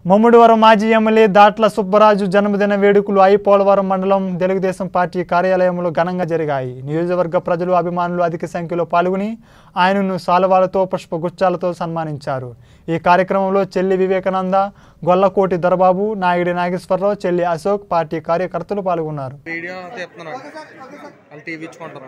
మమ్ముడివరం మాజీ ఎమ్మెల్యే దాట్ల సుబ్బరాజు జన్మదిన వేడుకలు ఐ పోలవరం మండలం తెలుగుదేశం పార్టీ కార్యాలయంలో ఘనంగా జరిగాయి నియోజకవర్గ ప్రజలు అభిమానులు అధిక సంఖ్యలో పాల్గొని ఆయనను సాలవాలతో పుష్పగుచ్చాలతో సన్మానించారు ఈ కార్యక్రమంలో చెల్లి వివేకానంద గొల్లకోటి దొరబాబు నాయుడి నాగేశ్వరరావు చెల్లి అశోక్ పార్టీ కార్యకర్తలు పాల్గొన్నారు వీడియో తీస్తున్నాను వాళ్ళు టీవీ ఇచ్చుకుంటారు